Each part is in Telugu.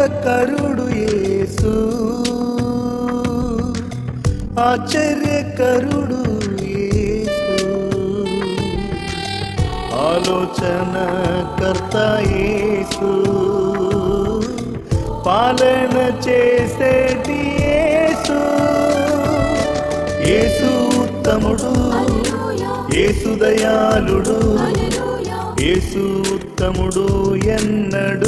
కరుడు యేసు ఆశ్చర్యకరుడు యేసు ఆలోచన కర్త యేసు పాలన చేసేటి యేసు యేసు ఉత్తముడు యేసు దయాళుడు యేసు ఉత్తముడు ఎన్నడు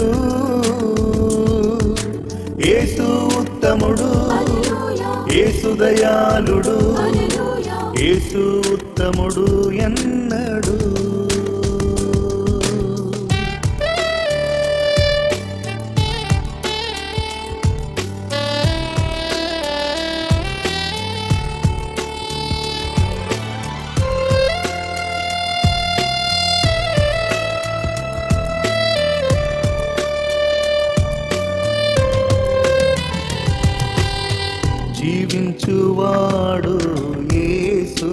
యేసు ఉత్తముడు యేసు దయాళుడు యేసు ఉత్తముడు ఎన్నడు జీవించువాడు యేసు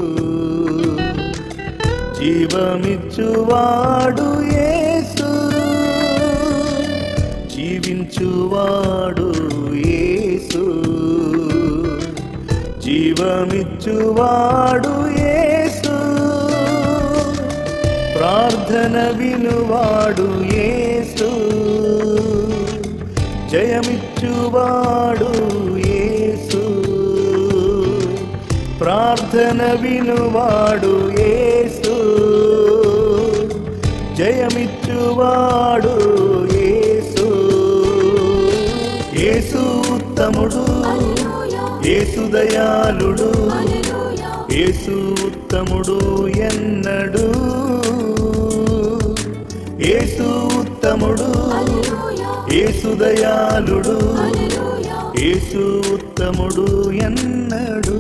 జీవమిచ్చువాడు యేసు జీవించువాడు యేసు జీవమిచ్చువాడు యేసు ప్రార్థన వినువాడు యేసు జయమిచ్చువాడు యేసు ప్రార్థన వినువాడు యేసు జయమిచ్చువాడు యేసు యేసు ఉత్తముడు యేసు దయాళుడు యేసు ఉత్తముడు ఎన్నడు యేసు ఉత్తముడు యేసు దయాళుడు యేసు ఉత్తముడు ఎన్నడు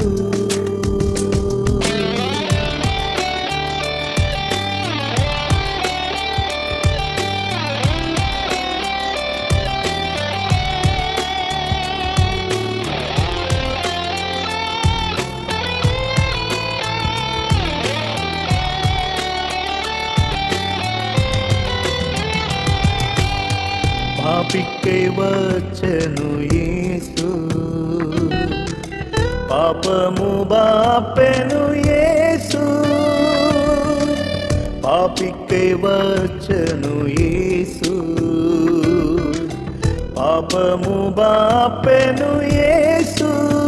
పాపికై వచ్చను యేసు పాపము బాపెను యేసు పాపికై వచ్చను యేసు పాపము బాపెను యేసు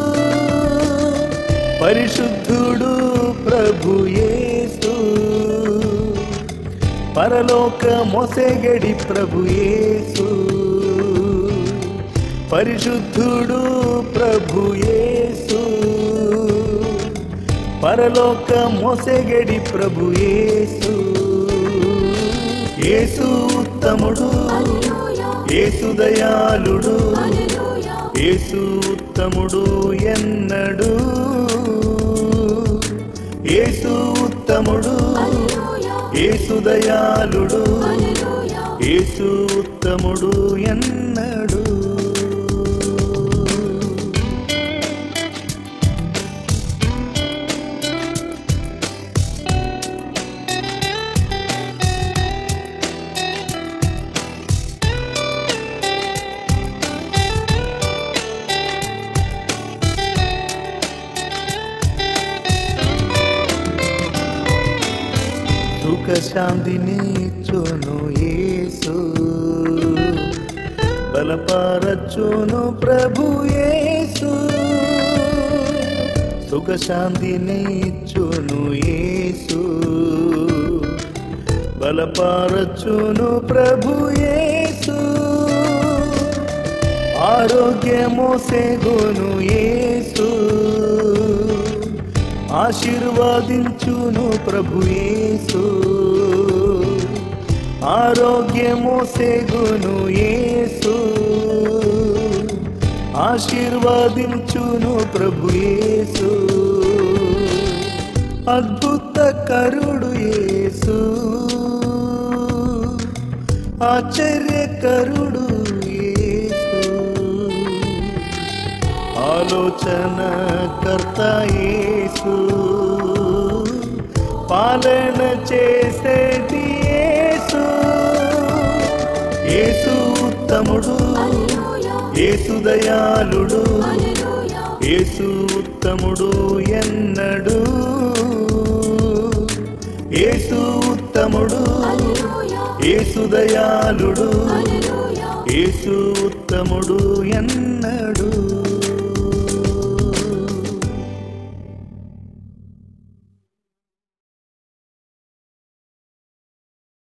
పరిశుద్ధుడు ప్రభు యేసు పరలోక మొసెగడి ప్రభు యేసు పరిశుద్ధుడు ప్రభు యేసు పరలోక మొసెగడి ప్రభు యేసు యేసు ఉత్తముడు యేసు దయాళుడు యేసు ఉత్తముడు ఎన్నడు యేసు ఉత్తముడు యేసు దయాళుడు యేసు ఉత్తముడు ఎన్నడు సుఖ శాంతిని చోను యేసు బలపరచును ప్రభు యేసు సుఖ శాంతిని చోను యేసు బలపరచును ప్రభు యేసు ఆరోగ్యము సేగును యేసు ఆశీర్వాదించును ప్రభు యేసు ఆరోగ్యము సేగును యేసు ఆశీర్వాదించును ప్రభు యేసు అద్భుత కరుడు యేసు ఆశ్చర్యకరుడు యేసు ఆలోచన కర్త యేసు పాలన చేసేటి యేసు యేసు ఉత్తముడు యేసు దయాళుడు హల్లెలూయా యేసు ఉత్తముడు ఎన్నడు యేసు ఉత్తముడు హల్లెలూయా యేసు దయాళుడు హల్లెలూయా యేసు ఉత్తముడు ఎన్నడు